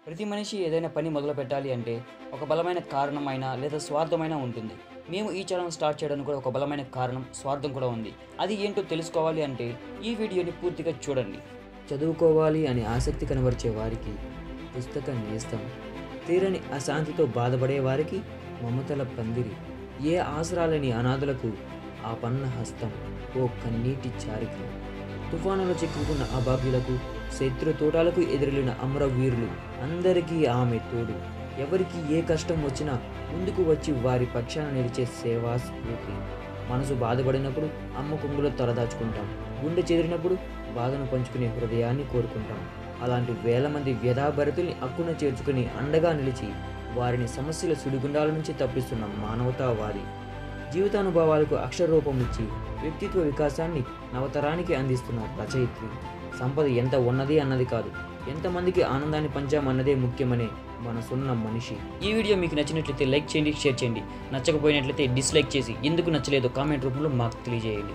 ప్రతి మనిషి ఏదైనా పని మొదలు పెట్టాలి అంటే ఒక బలమైన కారణమైన లేదా స్వార్థమైన ఉంటుంది మేము ఈ ఛానల్ స్టార్ట్ చేయడానికి కూడా ఒక బలమైన కారణం స్వార్థం కూడా ఉంది అది ఏంటో తెలుసుకోవాలి అంటే ఈ వీడియోని పూర్తిగా చూడండి చదువుకోవాలి అని ఆసక్తి కనబరిచే వారికి పుస్తకం నేస్తాం తీరని అశాంతితో బాధపడే వారికి మమతల పందిరి ఏ ఆసరాలని అనాథులకు ఆ పన్న హస్తం ఓ కన్నీటి చారిక తుఫానులో చిక్కుకున్న అభాగ్యులకు శత్రు తోటాలకు ఎదురెళ్ళిన అమరవీరులు అందరికీ ఆమె తోడు ఎవరికి ఏ కష్టం వచ్చినా ముందుకు వచ్చి వారి పక్షాన నిలిచే సేవా స్ఫూర్తి మనసు బాధపడినప్పుడు అమ్మ కొంగులో తలదాచుకుంటాం గుండె చెదిరినప్పుడు బాధను పంచుకునే హృదయాన్ని కోరుకుంటాం అలాంటి వేల మంది వ్యధాభరితుల్ని అక్కున చేర్చుకుని అండగా నిలిచి వారిని సమస్యల సుడిగుండాల నుంచి తప్పిస్తున్న మానవతావాది జీవితానుభవాలకు అక్షరరూపం ఇచ్చి వ్యక్తిత్వ వికాసాన్ని నవతరానికి అందిస్తున్న రచయిత్రి సంపద ఎంత ఉన్నది అన్నది కాదు ఎంతమందికి ఆనందాన్ని పంచామన్నదే ముఖ్యమనే మనసున్న మనిషి ఈ వీడియో మీకు నచ్చినట్లయితే లైక్ చేయండి షేర్ చేయండి నచ్చకపోయినట్లయితే డిస్లైక్ చేసి ఎందుకు నచ్చలేదో కామెంట్ రూపంలో మాకు తెలియజేయండి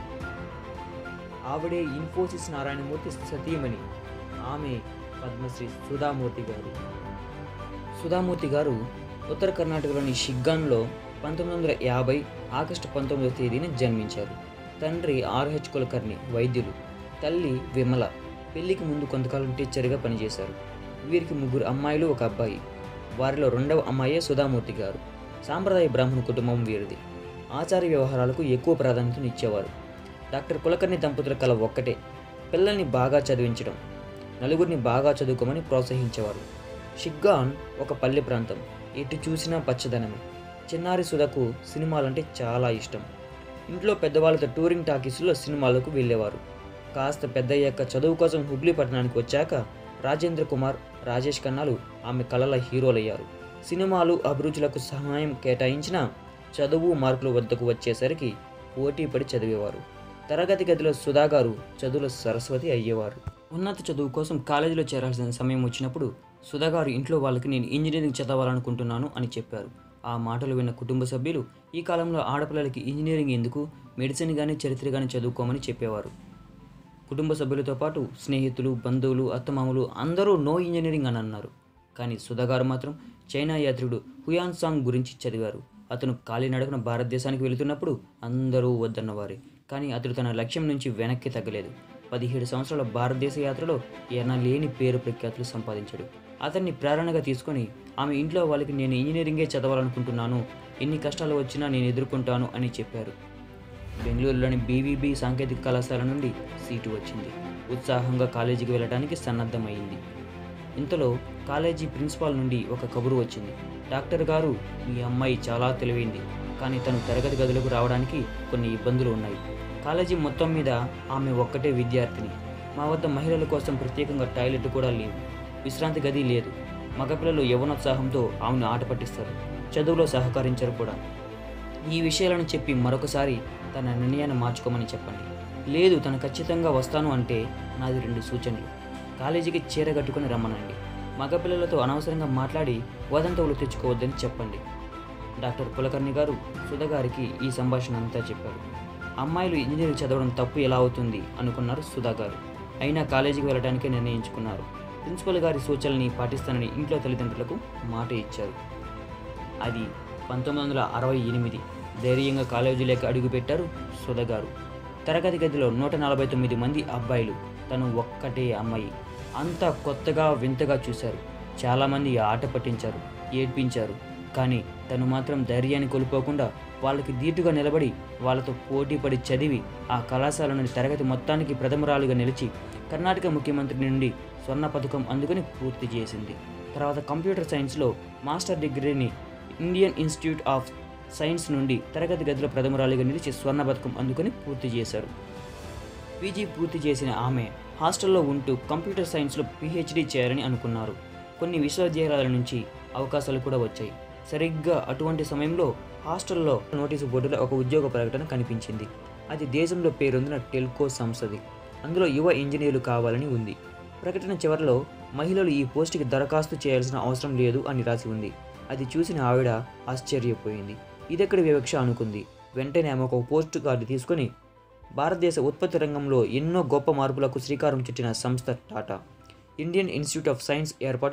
ఆవిడే ఇన్ఫోసిస్ నారాయణమూర్తి సతీమణి ఆమె పద్మశ్రీ సుధామూర్తి గారు సుధామూర్తి గారు ఉత్తర కర్ణాటకలోని షిగ్గాన్లో పంతొమ్మిది వందల యాభై ఆగస్టు పంతొమ్మిదవ తేదీన జన్మించారు తండ్రి ఆర్హెచ్ కులకర్ణి వైద్యులు తల్లి విమల పెళ్లికి ముందు కొంతకాలం టీచర్గా పనిచేశారు వీరికి ముగ్గురు అమ్మాయిలు ఒక అబ్బాయి వారిలో రెండవ అమ్మాయే సుధామూర్తి గారు సాంప్రదాయ బ్రాహ్మణ కుటుంబం వీరిది ఆచార వ్యవహారాలకు ఎక్కువ ప్రాధాన్యతనిచ్చేవారు డాక్టర్ కులకర్ణి దంపతుల కల ఒక్కటే పిల్లల్ని బాగా చదివించడం నలుగురిని బాగా చదువుకోమని ప్రోత్సహించేవారు షిగ్గాన్ ఒక పల్లె ప్రాంతం ఎటు చూసినా పచ్చదనమే చిన్నారి సుధకు సినిమాలంటే చాలా ఇష్టం ఇంట్లో పెద్దవాళ్ళతో టూరింగ్ టాకీస్లో సినిమాలకు వెళ్ళేవారు కాస్త పెద్దయ్యాక చదువు కోసం హుబ్లీ పట్టణానికి వచ్చాక రాజేంద్ర కుమార్ రాజేష్ ఖన్నాలు ఆమె కళల హీరోలయ్యారు సినిమాలు అభిరుచులకు సహాయం కేటాయించిన చదువు మార్కుల వద్దకు వచ్చేసరికి పోటీ పడి చదివేవారు తరగతి గదిలో సుధా గారు చదువుల సరస్వతి అయ్యేవారు ఉన్నత చదువు కోసం కాలేజీలో చేరాల్సిన సమయం వచ్చినప్పుడు సుధా గారు ఇంట్లో వాళ్ళకి నేను ఇంజనీరింగ్ చదవాలనుకుంటున్నాను అని చెప్పారు ఆ మాటలు విన్న కుటుంబ సభ్యులు ఈ కాలంలో ఆడపిల్లలకి ఇంజనీరింగ్ ఎందుకు మెడిసిన్ కానీ చరిత్ర కానీ చదువుకోమని చెప్పేవారు కుటుంబ సభ్యులతో పాటు స్నేహితులు బంధువులు అత్తమామలు అందరూ నో ఇంజనీరింగ్ అని అన్నారు కానీ సుధాగారు మాత్రం చైనా యాత్రికుడు హుయాన్ సాంగ్ గురించి చదివారు అతను కాలినడకన భారతదేశానికి వెళుతున్నప్పుడు అందరూ వద్దన్నవారే కానీ అతడు తన లక్ష్యం నుంచి వెనక్కి తగ్గలేదు పదిహేడు సంవత్సరాల భారతదేశ యాత్రలో ఎనలేని పేరు ప్రఖ్యాతులు సంపాదించాడు అతన్ని ప్రేరణగా తీసుకొని ఆమె ఇంట్లో వాళ్ళకి నేను ఇంజనీరింగే చదవాలనుకుంటున్నాను ఎన్ని కష్టాలు వచ్చినా నేను ఎదుర్కొంటాను అని చెప్పారు బెంగళూరులోని బీవీబీ సాంకేతిక కళాశాల నుండి సీటు వచ్చింది ఉత్సాహంగా కాలేజీకి వెళ్ళడానికి సన్నద్ధమైంది ఇంతలో కాలేజీ ప్రిన్సిపాల్ నుండి ఒక కబురు వచ్చింది డాక్టర్ గారు మీ అమ్మాయి చాలా తెలివైంది కానీ తను తరగతి గదులకు రావడానికి కొన్ని ఇబ్బందులు ఉన్నాయి కాలేజీ మొత్తం మీద ఆమె ఒక్కటే విద్యార్థిని మా వద్ద మహిళల కోసం ప్రత్యేకంగా టాయిలెట్ కూడా లేవు విశ్రాంతి గది లేదు మగపిల్లలు యవనోత్సాహంతో ఆమెను ఆట పట్టిస్తారు చదువులో సహకరించరు కూడా ఈ విషయాలను చెప్పి మరొకసారి తన నిర్ణయాన్ని మార్చుకోమని చెప్పండి లేదు తను ఖచ్చితంగా వస్తాను అంటే నాది రెండు సూచనలు కాలేజీకి చీర కట్టుకుని రమ్మనండి మగపిల్లలతో అనవసరంగా మాట్లాడి వదంతవులు తెచ్చుకోవద్దని చెప్పండి డాక్టర్ కులకర్ణి గారు సుధగారికి ఈ సంభాషణ అంతా చెప్పారు అమ్మాయిలు ఇంజనీరింగ్ చదవడం తప్పు ఎలా అవుతుంది అనుకున్నారు సుధా గారు అయినా కాలేజీకి వెళ్ళడానికే నిర్ణయించుకున్నారు ప్రిన్సిపల్ గారి సూచనల్ని పాటిస్తానని ఇంట్లో తల్లిదండ్రులకు మాట ఇచ్చారు అది పంతొమ్మిది వందల అరవై ఎనిమిది ధైర్యంగా కాలేజీలోకి అడుగుపెట్టారు సుధగారు తరగతి గదిలో నూట నలభై తొమ్మిది మంది అబ్బాయిలు తను ఒక్కటే అమ్మాయి అంతా కొత్తగా వింతగా చూశారు చాలామంది ఆట పట్టించారు ఏడ్పించారు కానీ తను మాత్రం ధైర్యాన్ని కోల్పోకుండా వాళ్ళకి దీటుగా నిలబడి వాళ్ళతో పోటీ పడి చదివి ఆ కళాశాల నుండి తరగతి మొత్తానికి ప్రథమరాలుగా నిలిచి కర్ణాటక ముఖ్యమంత్రి నుండి స్వర్ణ పథకం అందుకుని పూర్తి చేసింది తర్వాత కంప్యూటర్ సైన్స్లో మాస్టర్ డిగ్రీని ఇండియన్ ఇన్స్టిట్యూట్ ఆఫ్ సైన్స్ నుండి తరగతి గదిలో ప్రథమరాలుగా నిలిచి స్వర్ణ పథకం అందుకుని పూర్తి చేశారు పీజీ పూర్తి చేసిన ఆమె హాస్టల్లో ఉంటూ కంప్యూటర్ సైన్స్లో పిహెచ్డీ చేయాలని అనుకున్నారు కొన్ని విశ్వవిద్యాలయాల నుంచి అవకాశాలు కూడా వచ్చాయి సరిగ్గా అటువంటి సమయంలో హాస్టల్లో నోటీసు బోర్డులో ఒక ఉద్యోగ ప్రకటన కనిపించింది అది దేశంలో పేరొందిన టెల్కో సంస్థది అందులో యువ ఇంజనీర్లు కావాలని ఉంది ప్రకటన చివరిలో మహిళలు ఈ పోస్టుకి దరఖాస్తు చేయాల్సిన అవసరం లేదు అని రాసి ఉంది అది చూసిన ఆవిడ ఆశ్చర్యపోయింది ఇదెక్కడి వివక్ష అనుకుంది వెంటనే ఆమె ఒక పోస్ట్ కార్డు తీసుకొని భారతదేశ ఉత్పత్తి రంగంలో ఎన్నో గొప్ప మార్పులకు శ్రీకారం చుట్టిన సంస్థ Tata Indian Institute of Science ఏర్పాటులో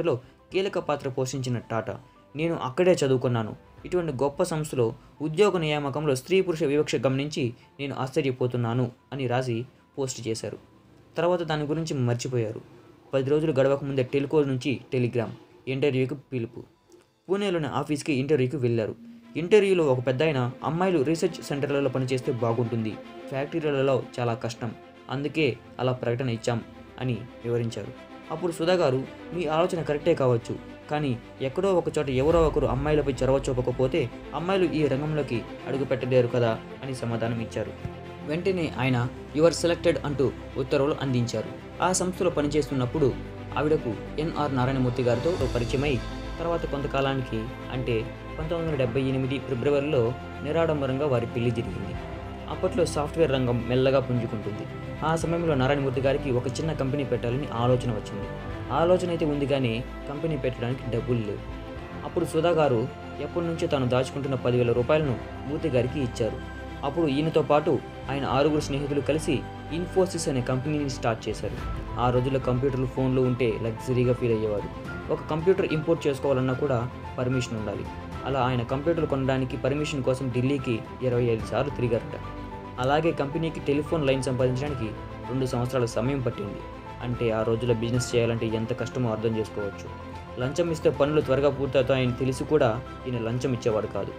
కీలక పాత్ర పోషించిన టాటా నేను అక్కడే చదువుకున్నాను ఇటువంటి గొప్ప సంస్థలో ఉద్యోగ నియామకంలో స్త్రీ పురుష వివక్ష గమనించి నేను ఆశ్చర్యపోతున్నాను అని రాసి పోస్ట్ చేశారు తర్వాత దాని గురించి మర్చిపోయారు పది రోజులు గడవక ముందే టెలికో నుంచి టెలిగ్రామ్ ఇంటర్వ్యూకి పిలుపు పూణేలోని ఆఫీస్కి ఇంటర్వ్యూకి వెళ్ళారు ఇంటర్వ్యూలో ఒక పెద్ద అమ్మాయిలు రీసెర్చ్ సెంటర్లలో పనిచేస్తే బాగుంటుంది ఫ్యాక్టరీలలో చాలా కష్టం అందుకే అలా ప్రకటన ఇచ్చాం అని వివరించారు అప్పుడు సుధా గారు మీ ఆలోచన కరెక్టే కావచ్చు కానీ ఎక్కడో ఒక చోట ఎవరో ఒకరు అమ్మాయిలపై చొరవ చూపకపోతే అమ్మాయిలు ఈ రంగంలోకి అడుగు పెట్టలేరు కదా అని సమాధానం ఇచ్చారు వెంటనే ఆయన యువర్ సెలెక్టెడ్ అంటూ ఉత్తర్వులు అందించారు ఆ సంస్థలో పనిచేస్తున్నప్పుడు ఆవిడకు ఎన్ఆర్ నారాయణమూర్తి గారితో పరిచయమై తర్వాత కొంతకాలానికి అంటే పంతొమ్మిది వందల డెబ్బై ఎనిమిది ఫిబ్రవరిలో నిరాడంబరంగా వారి పెళ్లి జరిగింది అప్పట్లో సాఫ్ట్వేర్ రంగం మెల్లగా పుంజుకుంటుంది ఆ సమయంలో నారాయణమూర్తి గారికి ఒక చిన్న కంపెనీ పెట్టాలని ఆలోచన వచ్చింది ఆలోచన అయితే ఉంది కానీ కంపెనీ పెట్టడానికి డబ్బులు లేవు అప్పుడు సుధా గారు ఎప్పటి నుంచో తాను దాచుకుంటున్న పదివేల రూపాయలను మూర్తి గారికి ఇచ్చారు అప్పుడు ఈయనతో పాటు ఆయన ఆరుగురు స్నేహితులు కలిసి ఇన్ఫోసిస్ అనే కంపెనీని స్టార్ట్ చేశారు ఆ రోజుల్లో కంప్యూటర్లు ఫోన్లు ఉంటే లగ్జరీగా ఫీల్ అయ్యేవారు ఒక కంప్యూటర్ ఇంపోర్ట్ చేసుకోవాలన్నా కూడా పర్మిషన్ ఉండాలి అలా ఆయన కంప్యూటర్ కొనడానికి పర్మిషన్ కోసం ఢిల్లీకి ఇరవై ఐదు సార్లు తిరిగారట అలాగే కంపెనీకి టెలిఫోన్ లైన్ సంపాదించడానికి రెండు సంవత్సరాల సమయం పట్టింది అంటే ఆ రోజుల్లో బిజినెస్ చేయాలంటే ఎంత కష్టమో అర్థం చేసుకోవచ్చు లంచం ఇస్తే పనులు త్వరగా పూర్తవుతాయని తెలిసి కూడా ఈయన లంచం ఇచ్చేవాడు కాదు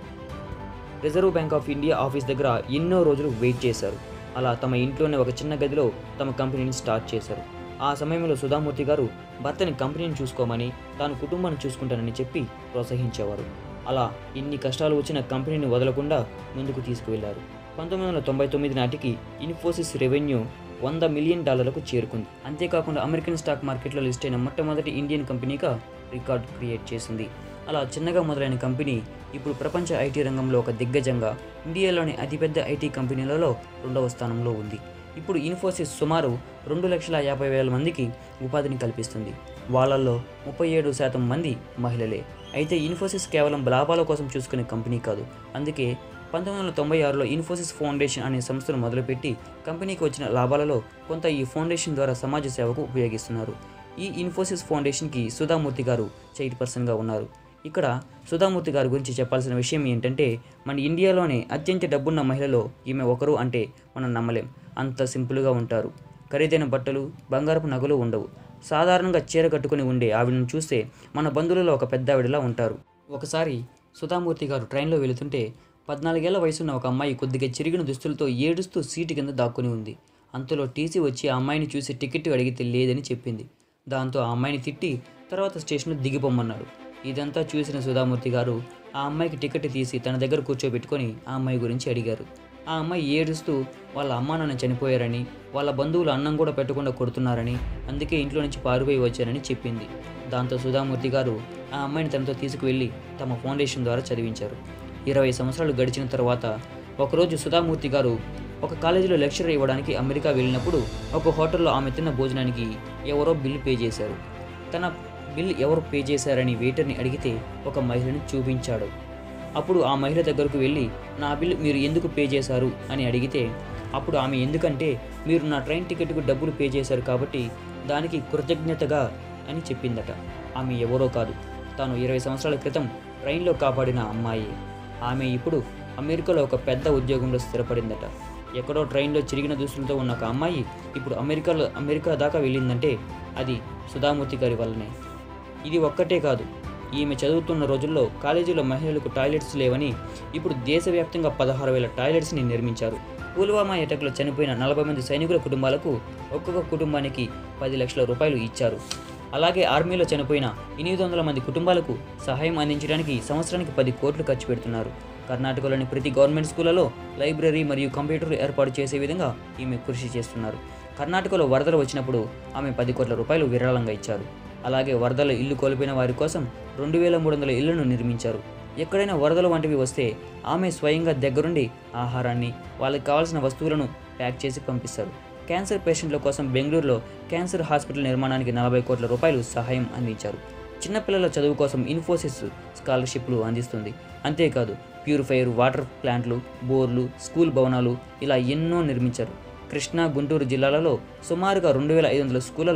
Reserve Bank of India office దగ్గర ఎన్నో రోజులు వెయిట్ చేశారు అలా తమ ఇంట్లోనే ఒక చిన్న గదిలో తమ కంపెనీని స్టార్ట్ చేశారు ఆ సమయంలో సుధామూర్తి గారు భర్తని కంపెనీని చూసుకోమని తాను కుటుంబాన్ని చూసుకుంటానని చెప్పి ప్రోత్సహించేవారు అలా ఇన్ని కష్టాలు వచ్చిన కంపెనీని వదలకుండా ముందుకు తీసుకువెళ్లారు పంతొమ్మిది వందల తొంభై తొమ్మిది నాటికి ఇన్ఫోసిస్ రెవెన్యూ వంద మిలియన్ డాలర్లకు చేరుకుంది అంతేకాకుండా అమెరికన్ స్టాక్ మార్కెట్లో లిస్ట్ అయిన మొట్టమొదటి ఇండియన్ కంపెనీగా రికార్డ్ క్రియేట్ చేసింది అలా చిన్నగా మొదలైన కంపెనీ ఇప్పుడు ప్రపంచ ఐటీ రంగంలో ఒక దిగ్గజంగా ఇండియాలోని అతిపెద్ద ఐటీ కంపెనీలలో రెండవ స్థానంలో ఉంది ఇప్పుడు ఇన్ఫోసిస్ సుమారు రెండు లక్షల యాభై వేల మందికి ఉపాధిని కల్పిస్తుంది వాళ్ళల్లో ముప్పై ఏడు శాతం మంది మహిళలే అయితే ఇన్ఫోసిస్ కేవలం లాభాల కోసం చూసుకునే కంపెనీ కాదు అందుకే పంతొమ్మిది వందల తొంభై ఆరులో ఇన్ఫోసిస్ ఫౌండేషన్ అనే సంస్థను మొదలుపెట్టి కంపెనీకి వచ్చిన లాభాలలో కొంత ఈ ఫౌండేషన్ ద్వారా సమాజ సేవకు ఉపయోగిస్తున్నారు ఈ ఇన్ఫోసిస్ ఫౌండేషన్కి సుధామూర్తి గారు చైర్పర్సన్గా ఉన్నారు ఇక్కడ సుధామూర్తి గారి గురించి చెప్పాల్సిన విషయం ఏంటంటే మన ఇండియాలోనే అత్యంత డబ్బున్న మహిళలో ఈమె ఒకరు అంటే మనం నమ్మలేం అంత సింపుల్గా ఉంటారు ఖరీదైన బట్టలు బంగారపు నగలు ఉండవు సాధారణంగా చీర కట్టుకుని ఉండే ఆవిడను చూస్తే మన బంధువులలో ఒక పెద్ద ఆవిడలా ఉంటారు ఒకసారి సుధామూర్తి గారు ట్రైన్లో వెళుతుంటే పద్నాలుగేళ్ల వయసున్న ఒక అమ్మాయి కొద్దిగా చిరిగిన దుస్తులతో ఏడుస్తూ సీటు కింద దాక్కుని ఉంది అంతలో టీసీ వచ్చి ఆ అమ్మాయిని చూసి టికెట్ అడిగితే లేదని చెప్పింది దాంతో ఆ అమ్మాయిని తిట్టి తర్వాత స్టేషన్లో దిగిపోమ్మన్నాడు ఇదంతా చూసిన సుధామూర్తి గారు ఆ అమ్మాయికి టికెట్ తీసి తన దగ్గర కూర్చోబెట్టుకొని ఆ అమ్మాయి గురించి అడిగారు ఆ అమ్మాయి ఏడుస్తూ వాళ్ళ అమ్మా నాన్న చనిపోయారని వాళ్ళ బంధువులు అన్నం కూడా పెట్టకుండా కొడుతున్నారని అందుకే ఇంట్లో నుంచి పారిపోయి వచ్చారని చెప్పింది దాంతో సుధామూర్తి గారు ఆ అమ్మాయిని తనతో తీసుకువెళ్ళి తమ ఫౌండేషన్ ద్వారా చదివించారు ఇరవై సంవత్సరాలు గడిచిన తర్వాత ఒకరోజు సుధామూర్తి గారు ఒక కాలేజీలో లెక్చర్ ఇవ్వడానికి అమెరికా వెళ్ళినప్పుడు ఒక హోటల్లో ఆమె తిన్న భోజనానికి ఎవరో బిల్ పే చేశారు తన బిల్ ఎవరు పే చేశారని వెయిటర్ని అడిగితే ఒక మహిళని చూపించాడు అప్పుడు ఆ మహిళ దగ్గరకు వెళ్ళి నా బిల్ మీరు ఎందుకు పే చేశారు అని అడిగితే అప్పుడు ఆమె ఎందుకంటే మీరు నా ట్రైన్ టికెట్కు డబ్బులు పే చేశారు కాబట్టి దానికి కృతజ్ఞతగా అని చెప్పిందట ఆమె ఎవరో కాదు తాను ఇరవై సంవత్సరాల క్రితం ట్రైన్లో కాపాడిన అమ్మాయి ఆమె ఇప్పుడు అమెరికాలో ఒక పెద్ద ఉద్యోగంలో స్థిరపడిందట ఎక్కడో ట్రైన్లో చిరిగిన దుస్తులతో ఉన్న ఒక అమ్మాయి ఇప్పుడు అమెరికాలో అమెరికా దాకా వెళ్ళిందంటే అది సుధామూర్తి గారి వల్లనే ఇది ఒక్కటే కాదు ఈమె చదువుతున్న రోజుల్లో కాలేజీలో మహిళలకు టాయిలెట్స్ లేవని ఇప్పుడు దేశవ్యాప్తంగా పదహారు వేల టాయిలెట్స్ని నిర్మించారు పుల్వామా ఎటకులో చనిపోయిన నలభై మంది సైనికుల కుటుంబాలకు ఒక్కొక్క కుటుంబానికి పది లక్షల రూపాయలు ఇచ్చారు అలాగే ఆర్మీలో చనిపోయిన ఎనిమిది వందల మంది కుటుంబాలకు సహాయం అందించడానికి సంవత్సరానికి పది కోట్లు ఖర్చు పెడుతున్నారు కర్ణాటకలోని ప్రతి గవర్నమెంట్ స్కూళ్లలో లైబ్రరీ మరియు కంప్యూటర్లు ఏర్పాటు చేసే విధంగా ఈమె కృషి చేస్తున్నారు కర్ణాటకలో వరదలు వచ్చినప్పుడు ఆమె పది కోట్ల రూపాయలు విరాళంగా ఇచ్చారు అలాగే వరదలు ఇల్లు కోల్పోయిన వారి కోసం రెండు వేల మూడు వందల ఇళ్లను నిర్మించారు ఎక్కడైనా వరదలు వంటివి వస్తే ఆమె స్వయంగా దగ్గరుండి ఆహారాన్ని వాళ్ళకి కావాల్సిన వస్తువులను ప్యాక్ చేసి పంపిస్తారు క్యాన్సర్ పేషెంట్ల కోసం బెంగళూరులో క్యాన్సర్ హాస్పిటల్ నిర్మాణానికి నలభై కోట్ల రూపాయలు సహాయం అందించారు చిన్నపిల్లల చదువు కోసం ఇన్ఫోసిస్ స్కాలర్షిప్లు అందిస్తుంది అంతేకాదు ప్యూరిఫైయర్ వాటర్ ప్లాంట్లు బోర్లు స్కూల్ భవనాలు ఇలా ఎన్నో నిర్మించారు కృష్ణా గుంటూరు జిల్లాలలో సుమారుగా రెండు వేల ఐదు వందల స్కూళ్లలో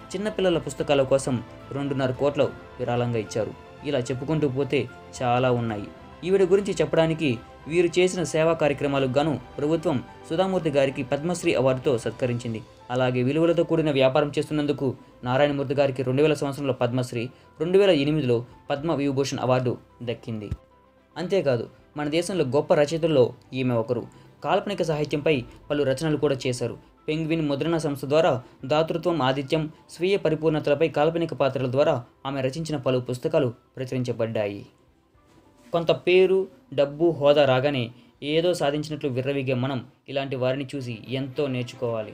చిన్నపిల్లల పుస్తకాల కోసం రెండున్నర కోట్ల విరాళంగా ఇచ్చారు ఇలా చెప్పుకుంటూ పోతే చాలా ఉన్నాయి ఈవిడ గురించి చెప్పడానికి వీరు చేసిన సేవా కార్యక్రమాలకు గాను ప్రభుత్వం సుధామూర్తి గారికి పద్మశ్రీ అవార్డుతో సత్కరించింది అలాగే విలువలతో కూడిన వ్యాపారం చేస్తున్నందుకు నారాయణమూర్తి గారికి రెండు వేల సంవత్సరంలో పద్మశ్రీ రెండు వేల ఎనిమిదిలో పద్మ విభూషణ్ అవార్డు దక్కింది అంతేకాదు మన దేశంలో గొప్ప రచయితల్లో ఈమె ఒకరు కాల్పనిక సాహిత్యంపై పలు రచనలు కూడా చేశారు పెంగ్విన్ ముద్రణ సంస్థ ద్వారా దాతృత్వం ఆదిత్యం స్వీయ పరిపూర్ణతలపై కాల్పనిక పాత్రల ద్వారా ఆమె రచించిన పలు పుస్తకాలు ప్రచురించబడ్డాయి కొంత పేరు డబ్బు హోదా రాగానే ఏదో సాధించినట్లు విర్రవీగే మనం ఇలాంటి వారిని చూసి ఎంతో నేర్చుకోవాలి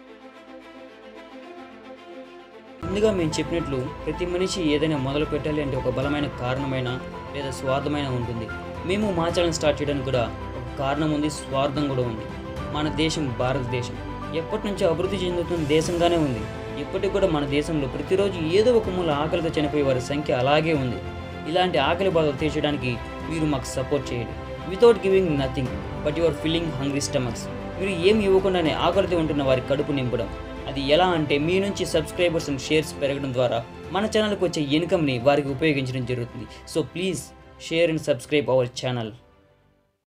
ముందుగా మేము చెప్పినట్లు ప్రతి మనిషి ఏదైనా మొదలు పెట్టాలి అంటే ఒక బలమైన కారణమైన లేదా స్వార్థమైన ఉంటుంది మేము మా ఛానల్ స్టార్ట్ చేయడానికి కూడా ఒక కారణం ఉంది స్వార్థం కూడా ఉంది మన దేశం భారతదేశం ఎప్పటి నుంచో అభివృద్ధి చెందుతున్న దేశంగానే ఉంది ఇప్పటికి కూడా మన దేశంలో ప్రతిరోజు ఏదో ఒక మూల ఆకలితో చనిపోయే వారి సంఖ్య అలాగే ఉంది ఇలాంటి ఆకలి బాధలు తీర్చడానికి మీరు మాకు సపోర్ట్ చేయండి without giving nothing but your feeling hungry stomachs మీరు ఏం ఇవ్వకుండానే ఆకలితో ఉంటున్న వారి కడుపు నింపడం అది ఎలా అంటే మీ నుంచి సబ్స్క్రైబర్స్ అండ్ షేర్స్ పెరగడం ద్వారా మన ఛానల్కి వచ్చే ఇన్కమ్ని వారికి ఉపయోగించడం జరుగుతుంది so please share and subscribe our channel